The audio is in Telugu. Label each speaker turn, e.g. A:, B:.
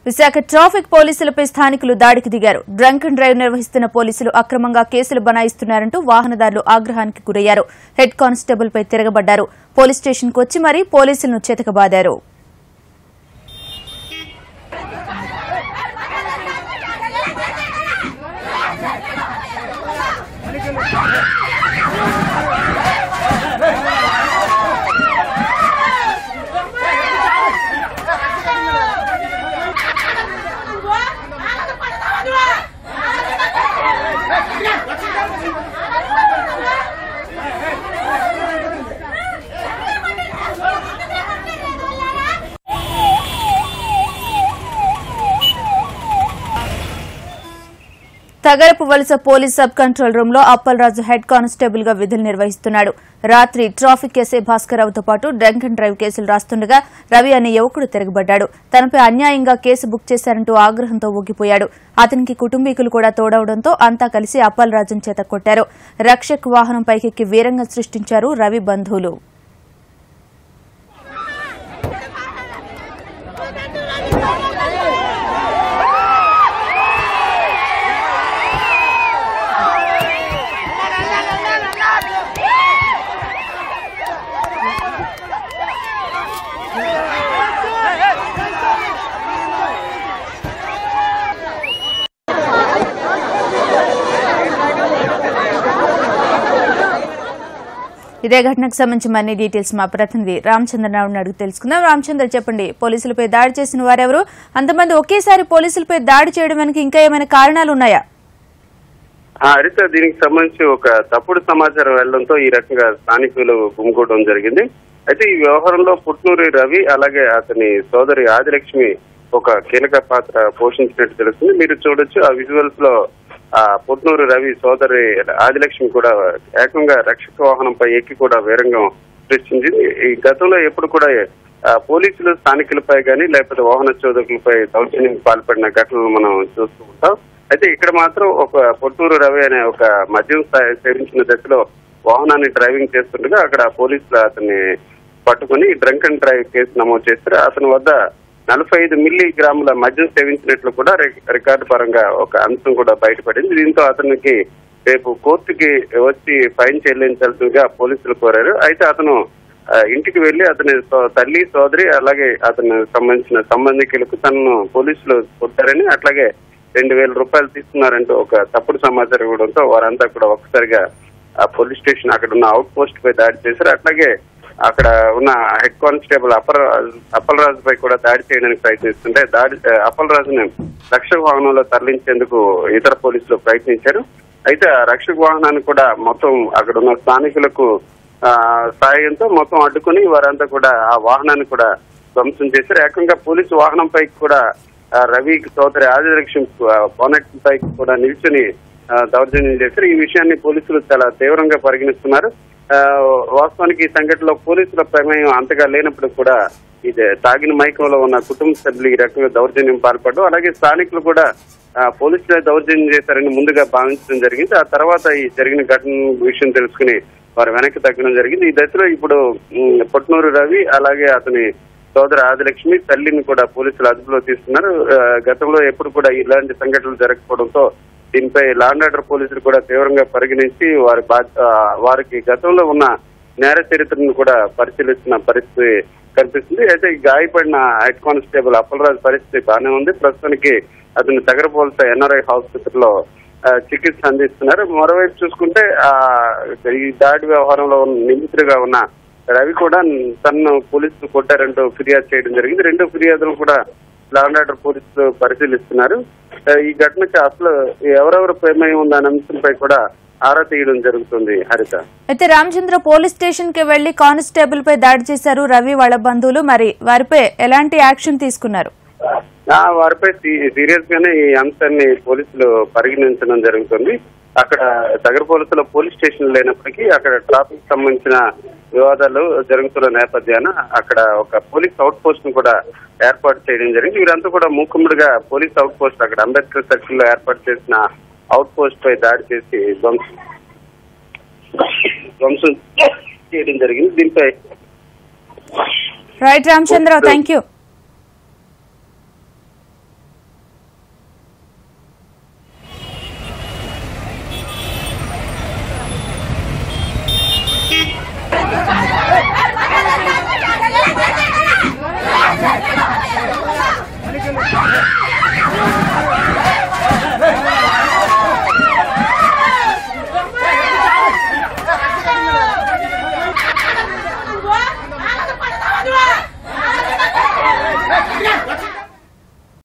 A: విశాఖ ట్రాఫిక్ పోలీసులపై స్థానికులు దాడికి దిగారు డ్రంక్ అండ్ డ్రైవ్ నిర్వహిస్తున్న పోలీసులు అక్రమంగా కేసులు బనాయిస్తున్నారంటూ వాహనదారులు ఆగ్రహానికి గురయ్యారు హెడ్ కానిస్టేబుల్ పై తిరగబడ్డారు పోలీస్ స్టేషన్కు వచ్చి మరీ పోలీసులను చితకబాదారు తగరపు వలస పోలీస్ సబ్ కంట్రోల్ రూమ్ లో అప్పలరాజు హెడ్ కానిస్టేబుల్ గా విధులు నిర్వహిస్తున్నాడు రాత్రి ట్రాఫిక్ ఎస్ఐ భాస్కర్రావుతో పాటు డ్రంక్ అండ్ డ్రైవ్ కేసులు రాస్తుండగా రవి అనే యువకుడు తిరగబడ్డాడు తనపై అన్యాయంగా కేసు బుక్ చేశారంటూ ఆగ్రహంతో ఊగిపోయాడు అతనికి కుటుంబీకులు కూడా తోడవడంతో అంతా కలిసి అప్పలరాజును చేత కొట్టారు రక్షక్ వాహనం పైకెక్కి వీరంగం సృష్టించారు రవి బంధువులు ఇదే ఘటనకు సంబంధించి మరిన్ని డీటెయిల్స్ మా ప్రతినిధి రామచంద్రరావుని అడిగి తెలుసుకుందాం రామచంద్ర చెప్పండి పోలీసులపై దాడి చేసిన వారెవరు అంతమంది ఒకేసారి పోలీసులపై దాడి చేయడం వెనక ఇంకా ఏమైనా కారణాలు ఉన్నాయా
B: ఆ, హరిత దీనికి సంబంధించి ఒక తప్పుడు సమాచారం వెళ్లడంతో ఈ రకంగా స్థానికులు గుమిగూడడం జరిగింది అయితే ఈ వ్యవహారంలో పుట్నూరి రవి అలాగే అతని సోదరి ఆదిలక్ష్మి ఒక కీలక పాత్ర పోషించినట్టు తెలుస్తుంది మీరు చూడొచ్చు ఆ విజువల్స్ లో ఆ పుట్నూరు రవి సోదరి ఆదిలక్ష్మి కూడా ఏకంగా రక్షక వాహనంపై ఎక్కి కూడా వీరంగం సృష్టించింది ఈ గతంలో ఎప్పుడు కూడా ఆ, పోలీసులు స్థానికులపై కానీ లేకపోతే వాహన చోదకులపై దౌర్జన్యం పాల్పడిన ఘటనలు మనం చూస్తూ ఉంటాం అయితే ఇక్కడ మాత్రం ఒక పొట్టూరు రవి అనే ఒక మద్యం సే- సేవించిన దశలో వాహనాన్ని డ్రైవింగ్ చేస్తుండగా అక్కడ పోలీసులు అతన్ని పట్టుకుని డ్రంక్ అండ్ డ్రైవ్ కేసు నమోదు చేస్తారు అతని వద్ద నలభై ఐదు మిల్లీ గ్రాముల మద్యం సేవించినట్లు కూడా రి- రికార్డు పరంగా ఒక అంశం కూడా బయటపడింది దీంతో అతనికి రేపు కోర్టుకి వచ్చి ఫైన్ చెల్లించాల్సిందిగా పోలీసులు కోరారు అయితే అతను ఆ, ఇంటికి వెళ్లి అతని సో- తల్లి సోదరి అలాగే అతను సంబంధించిన సంబంధికులకు తనను పోలీసులు కొట్టారని అట్లాగే రెండు వేల రూపాయలు తీసుకున్నారంటూ ఒక తప్పుడు సమాచారం ఇవ్వడంతో వారంతా కూడా ఒక్కసారిగా ఆ పోలీస్ స్టేషన్ అక్కడ ఉన్న అవుట్ పోస్ట్ పై దాడి చేశారు అట్లాగే అక్కడ ఉన్న హెడ్ కానిస్టేబుల్ అప్పల అప్పలరాజు పై కూడా దాడి చేయడానికి ప్రయత్నిస్తుంటే దాడి ఆ, అప్పలరాజుని రక్షక వాహనంలో తరలించేందుకు ఇతర పోలీసులు ప్రయత్నించారు అయితే ఆ రక్షక వాహనాన్ని కూడా మొత్తం అక్కడ ఉన్న స్థానికులకు ఆ, సాయంతో మొత్తం అడ్డుకుని వారంతా కూడా ఆ వాహనాన్ని కూడా ధ్వంసం చేశారు ఏకంగా పోలీసు వాహనంపై కూడా ఆ, రవి సోదరి ఆదిలక్ష్మి బోనెట్ పై కూడా నిల్చుని ఆ, దౌర్జన్యం చేశారు ఈ విషయాన్ని పోలీసులు చాలా తీవ్రంగా పరిగణిస్తున్నారు ఆ, వాస్తవానికి ఈ సంఘటనలో పోలీసుల ప్రమేయం అంతగా లేనప్పుడు కూడా ఇది తాగిన మైకంలో ఉన్న కుటుంబ సభ్యులు ఈ రకంగా దౌర్జన్యం పాల్పడడం అలాగే స్థానికులు కూడా ఆ, పోలీసులే దౌర్జన్యం చేశారని ముందుగా భావించడం జరిగింది ఆ తర్వాత ఈ జరిగిన ఘటన విషయం తెలుసుకుని వారు వెనక్కి తగ్గడం జరిగింది ఈ దశలో ఇప్పుడు ఉమ్, పొట్నూరు రవి అలాగే అతని సోదర ఆదిలక్ష్మి తల్లిని కూడా పోలీసులు అదుపులో తీసుకున్నారు ఆ, గతంలో ఎప్పుడు కూడా ఇలాంటి సంఘటనలు జరగకపోవడంతో దీనిపై లాండ్ ఆర్డర్ పోలీసులు కూడా తీవ్రంగా పరిగణించి వారి బా- ఆ, వారికి గతంలో ఉన్న నేర చరిత్రను కూడా పరిశీలిస్తున్న పరిస్థితి కనిపిస్తుంది అయితే ఈ గాయపడిన హెడ్ కానిస్టేబుల్ అప్పలరాజు పరిస్థితి బాగానే ఉంది ప్రస్తుతానికి అతను తగరపోల్స ఎన్ఆర్ఐ ఆసుపత్రిలో ఆ, చికిత్స అందిస్తున్నారు మరోవైపు చూసుకుంటే ఆ ఈ దాడి వ్యవహారంలో ఉన్న నిందితుడిగా ఉన్న రవి కూడా తనను పోలీసులు కొట్టారంటూ ఫిర్యాదు చేయడం జరిగింది రెండు ఫిర్యాదులు కూడా లాండ్ ఆర్డర్ పోలీసులు పరిశీలిస్తున్నారు ఆ, ఈ ఘటనకి అసలు ఎవరెవరు ప్రమేయం ఉందనే అంశంపై కూడా ఆరా తీయడం జరుగుతుంది హరిత
A: అయితే రామచంద్ర పోలీస్ స్టేషన్ కి వెళ్లి కానిస్టేబుల్ పై దాడి చేశారు రవి వాళ్ళ బంధువులు మరి వారిపై ఎలాంటి యాక్షన్ తీసుకున్నారు
B: ఆ, వారిపై సీ- సీరియస్ గానే ఈ అంశాన్ని పోలీసులు పరిగణించడం జరుగుతుంది అక్కడ దగ్గర పోలీసుల పోలీస్ స్టేషన్ లేనప్పటికీ అక్కడ ట్రాఫిక్ సంబంధించిన వివాదాలు జరుగుతున్న నేపథ్యాన అక్కడ ఒక పోలీస్ అవుట్ పోస్ట్ ను కూడా ఏర్పాటు చేయడం జరిగింది వీరంతా కూడా మూకుమ్మడిగా పోలీస్ అవుట్ పోస్ట్ అక్కడ అంబేద్కర్ సర్కిల్ లో ఏర్పాటు చేసిన అవుట్ పోస్ట్ పై దాడి చేసి ధ్వంసం ధ్వంసం చేయడం జరిగింది దీనిపై
A: రైట్ రామచంద్ర థ్యాంక్ యూ